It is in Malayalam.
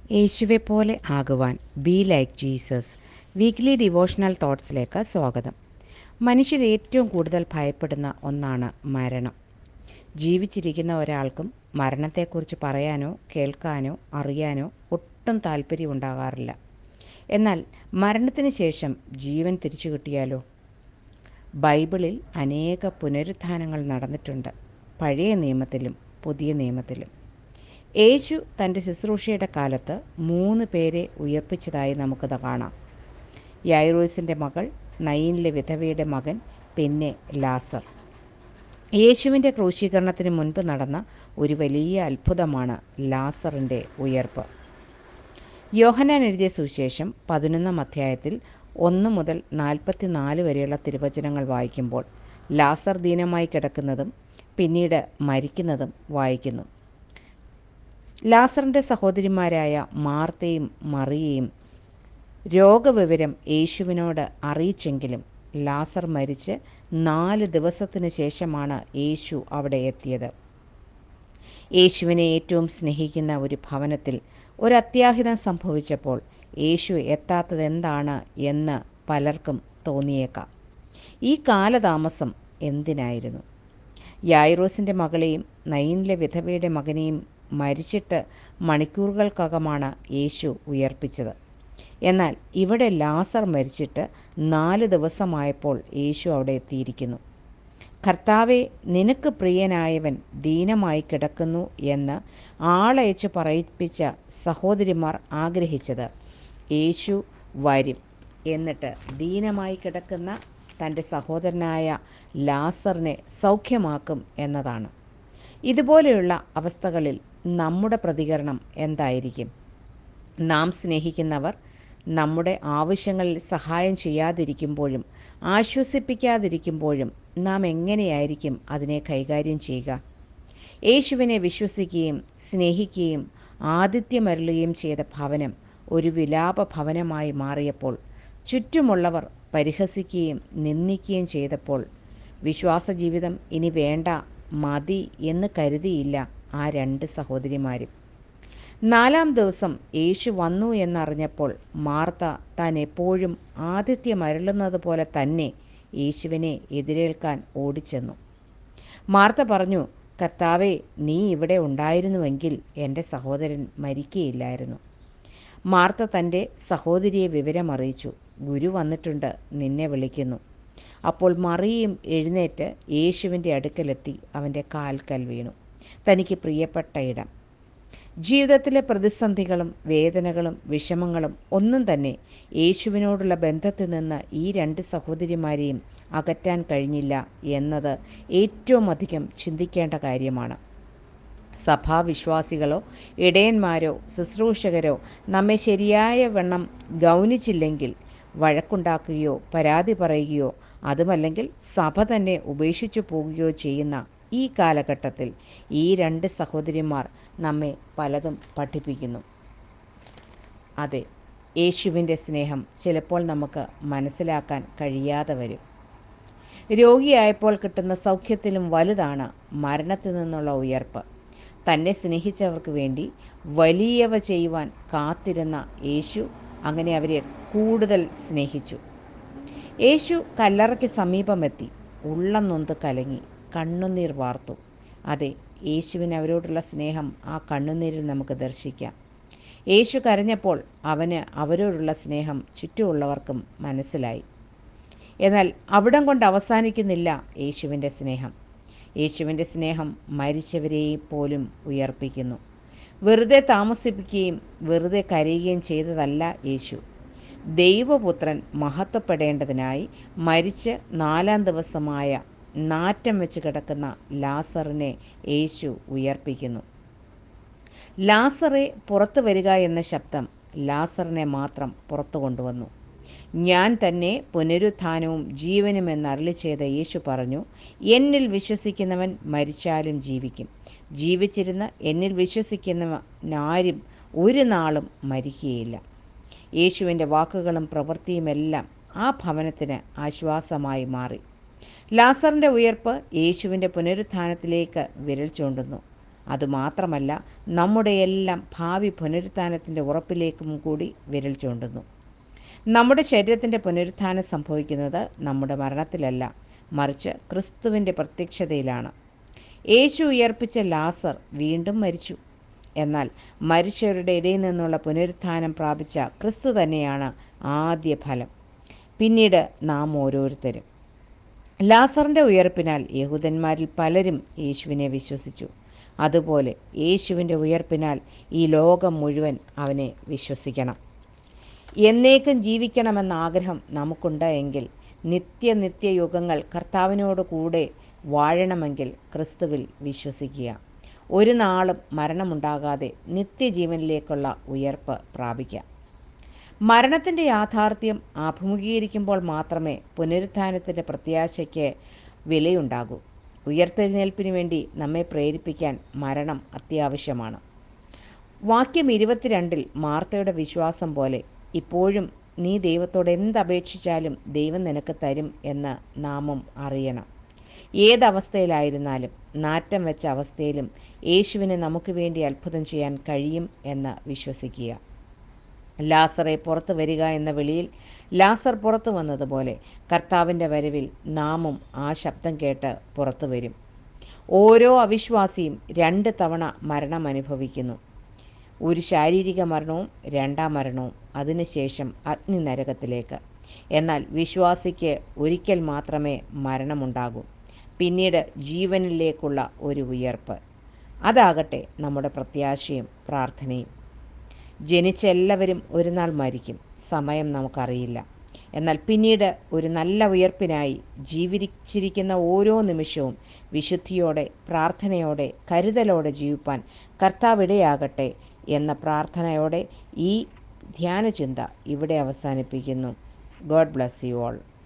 യേശുവെ പോലെ ആകുവാൻ be like Jesus weekly devotional തോട്ട്സിലേക്ക് സ്വാഗതം മനുഷ്യർ ഏറ്റവും കൂടുതൽ ഭയപ്പെടുന്ന ഒന്നാണ് മരണം ജീവിച്ചിരിക്കുന്ന ഒരാൾക്കും മരണത്തെക്കുറിച്ച് പറയാനോ കേൾക്കാനോ അറിയാനോ ഒട്ടും താല്പര്യമുണ്ടാകാറില്ല എന്നാൽ മരണത്തിന് ശേഷം ജീവൻ തിരിച്ചു കിട്ടിയാലോ ബൈബിളിൽ അനേക പുനരുത്ഥാനങ്ങൾ നടന്നിട്ടുണ്ട് പഴയ നിയമത്തിലും പുതിയ നിയമത്തിലും യേശു തൻ്റെ ശുശ്രൂഷയുടെ കാലത്ത് മൂന്ന് പേരെ ഉയർപ്പിച്ചതായി നമുക്കത് കാണാം യായിറോസിൻ്റെ മകൾ നയിനിലെ വിധവയുടെ മകൻ പിന്നെ ലാസർ യേശുവിൻ്റെ ക്രൂശീകരണത്തിന് മുൻപ് നടന്ന ഒരു വലിയ അത്ഭുതമാണ് ലാസറിൻ്റെ ഉയർപ്പ് യോഹനാൻ എഴുതിയ സുവിശേഷം പതിനൊന്നാം അധ്യായത്തിൽ ഒന്ന് മുതൽ നാൽപ്പത്തിനാല് വരെയുള്ള തിരുവചനങ്ങൾ വായിക്കുമ്പോൾ ലാസർ ദീനമായി കിടക്കുന്നതും പിന്നീട് മരിക്കുന്നതും വായിക്കുന്നു ലാസറിൻ്റെ സഹോദരിമാരായ മാർത്തയും മറിയയും രോഗവിവരം യേശുവിനോട് അറിയിച്ചെങ്കിലും ലാസർ മരിച്ച് നാല് ദിവസത്തിന് ശേഷമാണ് യേശു അവിടെ എത്തിയത് യേശുവിനെ ഏറ്റവും സ്നേഹിക്കുന്ന ഒരു ഭവനത്തിൽ ഒരു അത്യാഹിതം സംഭവിച്ചപ്പോൾ യേശു എത്താത്തത് എന്താണ് എന്ന് പലർക്കും തോന്നിയേക്കാം ഈ കാലതാമസം എന്തിനായിരുന്നു യായിറോസിൻ്റെ മകളെയും നയിനിലെ വിധവയുടെ മകനെയും മരിച്ചിട്ട് മണിക്കൂറുകൾക്കകമാണ് യേശു ഉയർപ്പിച്ചത് എന്നാൽ ഇവിടെ ലാസർ മരിച്ചിട്ട് നാല് ദിവസമായപ്പോൾ യേശു അവിടെ എത്തിയിരിക്കുന്നു കർത്താവെ നിനക്ക് പ്രിയനായവൻ ദീനമായി കിടക്കുന്നു എന്ന് ആളയച്ച് പറയിപ്പിച്ച സഹോദരിമാർ ആഗ്രഹിച്ചത് യേശു വരും എന്നിട്ട് ദീനമായി കിടക്കുന്ന തൻ്റെ സഹോദരനായ ലാസറിനെ സൗഖ്യമാക്കും എന്നതാണ് ഇതുപോലെയുള്ള അവസ്ഥകളിൽ നമ്മുടെ പ്രതികരണം എന്തായിരിക്കും നാം സ്നേഹിക്കുന്നവർ നമ്മുടെ ആവശ്യങ്ങളിൽ സഹായം ചെയ്യാതിരിക്കുമ്പോഴും ആശ്വസിപ്പിക്കാതിരിക്കുമ്പോഴും നാം എങ്ങനെയായിരിക്കും അതിനെ കൈകാര്യം ചെയ്യുക യേശുവിനെ വിശ്വസിക്കുകയും സ്നേഹിക്കുകയും ആതിഥ്യമരുളുകയും ചെയ്ത ഭവനം ഒരു വിലാപ ഭവനമായി മാറിയപ്പോൾ ചുറ്റുമുള്ളവർ പരിഹസിക്കുകയും നിന്ദിക്കുകയും ചെയ്തപ്പോൾ വിശ്വാസജീവിതം ഇനി വേണ്ട മതി എന്ന് കരുതിയില്ല ആ രണ്ട് സഹോദരിമാരും നാലാം ദിവസം യേശു വന്നു എന്നറിഞ്ഞപ്പോൾ മാർത്ത താൻ എപ്പോഴും ആതിഥ്യമരുളുന്നത് പോലെ തന്നെ യേശുവിനെ എതിരേൽക്കാൻ ഓടിച്ചെന്നു മാർത്ത പറഞ്ഞു കർത്താവെ നീ ഇവിടെ ഉണ്ടായിരുന്നുവെങ്കിൽ എൻ്റെ സഹോദരൻ മരിക്കുകയില്ലായിരുന്നു മാർത്ത തൻ്റെ സഹോദരിയെ വിവരമറിയിച്ചു ഗുരു വന്നിട്ടുണ്ട് നിന്നെ വിളിക്കുന്നു അപ്പോൾ മറിയും എഴുന്നേറ്റ് യേശുവിൻ്റെ അടുക്കലെത്തി അവൻ്റെ കാൽക്കൽ വീണു തനിക്ക് പ്രിയപ്പെട്ട ഇടം ജീവിതത്തിലെ പ്രതിസന്ധികളും വേദനകളും വിഷമങ്ങളും ഒന്നും തന്നെ യേശുവിനോടുള്ള ബന്ധത്തിൽ നിന്ന് ഈ രണ്ട് സഹോദരിമാരെയും അകറ്റാൻ കഴിഞ്ഞില്ല എന്നത് ഏറ്റവും അധികം ചിന്തിക്കേണ്ട കാര്യമാണ് സഭാവിശ്വാസികളോ ഇടയന്മാരോ ശുശ്രൂഷകരോ നമ്മെ ശരിയായ വണ്ണം ഗൗനിച്ചില്ലെങ്കിൽ വഴക്കുണ്ടാക്കുകയോ പരാതി പറയുകയോ അതുമല്ലെങ്കിൽ സഭ തന്നെ ഉപേക്ഷിച്ചു പോകുകയോ ചെയ്യുന്ന ഈ കാലഘട്ടത്തിൽ ഈ രണ്ട് സഹോദരിമാർ നമ്മെ പലതും പഠിപ്പിക്കുന്നു അതെ യേശുവിൻ്റെ സ്നേഹം ചിലപ്പോൾ നമുക്ക് മനസ്സിലാക്കാൻ കഴിയാതെ വരും രോഗിയായപ്പോൾ കിട്ടുന്ന സൗഖ്യത്തിലും വലുതാണ് മരണത്തിൽ നിന്നുള്ള ഉയർപ്പ് തന്നെ സ്നേഹിച്ചവർക്ക് വേണ്ടി വലിയവ ചെയ്യുവാൻ കാത്തിരുന്ന യേശു അങ്ങനെ അവരെ കൂടുതൽ സ്നേഹിച്ചു യേശു കല്ലറയ്ക്ക് സമീപമെത്തി ഉള്ളം നൊന്ത് കലങ്ങി കണ്ണുനീർ വാർത്തു അതെ യേശുവിന് അവരോടുള്ള സ്നേഹം ആ കണ്ണുനീരിൽ നമുക്ക് ദർശിക്കാം യേശു കരഞ്ഞപ്പോൾ അവന് അവരോടുള്ള സ്നേഹം ചുറ്റുമുള്ളവർക്കും മനസ്സിലായി എന്നാൽ അവിടം കൊണ്ട് അവസാനിക്കുന്നില്ല യേശുവിൻ്റെ സ്നേഹം യേശുവിൻ്റെ സ്നേഹം മരിച്ചവരെ പോലും ഉയർപ്പിക്കുന്നു വെറുതെ താമസിപ്പിക്കുകയും വെറുതെ കരയുകയും ചെയ്തതല്ല യേശു ദൈവപുത്രൻ മഹത്വപ്പെടേണ്ടതിനായി മരിച്ച് നാലാം ദിവസമായ നാറ്റം വെച്ച് കിടക്കുന്ന ലാസറിനെ യേശു ഉയർപ്പിക്കുന്നു ലാസറെ പുറത്തു വരിക എന്ന ശബ്ദം ലാസറിനെ മാത്രം പുറത്തു കൊണ്ടുവന്നു ഞാൻ തന്നെ പുനരുത്ഥാനവും ജീവനും എന്നരളി ചെയ്ത യേശു പറഞ്ഞു എന്നിൽ വിശ്വസിക്കുന്നവൻ മരിച്ചാലും ജീവിക്കും ജീവിച്ചിരുന്ന് എന്നിൽ വിശ്വസിക്കുന്നവനാരും ഒരു നാളും മരിക്കുകയില്ല യേശുവിൻ്റെ വാക്കുകളും പ്രവൃത്തിയുമെല്ലാം ആ ഭവനത്തിന് ആശ്വാസമായി മാറി ലാസറിൻ്റെ ഉയർപ്പ് യേശുവിൻ്റെ പുനരുത്ഥാനത്തിലേക്ക് വിരൽ ചൂണ്ടുന്നു അതുമാത്രമല്ല നമ്മുടെ എല്ലാം ഭാവി പുനരുത്ഥാനത്തിൻ്റെ ഉറപ്പിലേക്കും കൂടി വിരൽ ചൂണ്ടുന്നു നമ്മുടെ ശരീരത്തിൻ്റെ പുനരുത്ഥാനം സംഭവിക്കുന്നത് നമ്മുടെ മരണത്തിലല്ല മറിച്ച് ക്രിസ്തുവിൻ്റെ പ്രത്യക്ഷതയിലാണ് യേശു ഉയർപ്പിച്ച ലാസർ വീണ്ടും മരിച്ചു എന്നാൽ മരിച്ചവരുടെ ഇടയിൽ നിന്നുള്ള പുനരുത്ഥാനം പ്രാപിച്ച ക്രിസ്തു തന്നെയാണ് ആദ്യ ഫലം പിന്നീട് നാം ഓരോരുത്തരും ലാസറിൻ്റെ ഉയർപ്പിനാൽ യഹൂദന്മാരിൽ പലരും യേശുവിനെ വിശ്വസിച്ചു അതുപോലെ യേശുവിൻ്റെ ഉയർപ്പിനാൽ ഈ ലോകം മുഴുവൻ അവനെ വിശ്വസിക്കണം എന്നേക്കും ജീവിക്കണമെന്ന ആഗ്രഹം നമുക്കുണ്ട് എങ്കിൽ നിത്യ നിത്യയുഗങ്ങൾ കർത്താവിനോട് കൂടെ വാഴണമെങ്കിൽ ക്രിസ്തുവിൽ വിശ്വസിക്കുക ഒരു നാളും മരണമുണ്ടാകാതെ നിത്യജീവനിലേക്കുള്ള ഉയർപ്പ് പ്രാപിക്കാം മരണത്തിൻ്റെ യാഥാർത്ഥ്യം അഭിമുഖീകരിക്കുമ്പോൾ മാത്രമേ പുനരുത്ഥാനത്തിൻ്റെ പ്രത്യാശയ്ക്ക് വിലയുണ്ടാകൂ ഉയർത്തെഴുന്നേൽപ്പിന് വേണ്ടി നമ്മെ പ്രേരിപ്പിക്കാൻ മരണം അത്യാവശ്യമാണ് വാക്യം ഇരുപത്തിരണ്ടിൽ മാർത്തയുടെ വിശ്വാസം പോലെ ഇപ്പോഴും നീ ദൈവത്തോട് എന്തപേക്ഷിച്ചാലും ദൈവം നിനക്ക് തരും എന്ന് നാമും അറിയണം ഏതവസ്ഥയിലായിരുന്നാലും നാറ്റം വെച്ച അവസ്ഥയിലും യേശുവിന് നമുക്ക് വേണ്ടി അത്ഭുതം ചെയ്യാൻ കഴിയും എന്ന് വിശ്വസിക്കുക ലാസറെ പുറത്തു വരിക എന്ന വിളിയിൽ ലാസർ പുറത്തു വന്നതുപോലെ കർത്താവിൻ്റെ വരവിൽ നാമും ആ ശബ്ദം കേട്ട് പുറത്തു വരും ഓരോ അവിശ്വാസിയും രണ്ട് തവണ മരണം അനുഭവിക്കുന്നു ഒരു ശാരീരിക മരണവും രണ്ടാം മരണവും അതിനുശേഷം അഗ്നി നരകത്തിലേക്ക് എന്നാൽ വിശ്വാസിക്ക് ഒരിക്കൽ മാത്രമേ മരണമുണ്ടാകൂ പിന്നീട് ജീവനിലേക്കുള്ള ഒരു ഉയർപ്പ് അതാകട്ടെ നമ്മുടെ പ്രത്യാശയും പ്രാർത്ഥനയും ജനിച്ച എല്ലാവരും ഒരു നാൾ മരിക്കും സമയം നമുക്കറിയില്ല എന്നാൽ പിന്നീട് ഒരു നല്ല ഉയർപ്പിനായി ജീവിച്ചിരിക്കുന്ന ഓരോ നിമിഷവും വിശുദ്ധിയോടെ പ്രാർത്ഥനയോടെ കരുതലോടെ ജീവിപ്പാൻ കർത്താവിടയാകട്ടെ എന്ന പ്രാർത്ഥനയോടെ ഈ ധ്യാനചിന്ത ഇവിടെ അവസാനിപ്പിക്കുന്നു ഗോഡ് ബ്ലസ് യു ഓൾ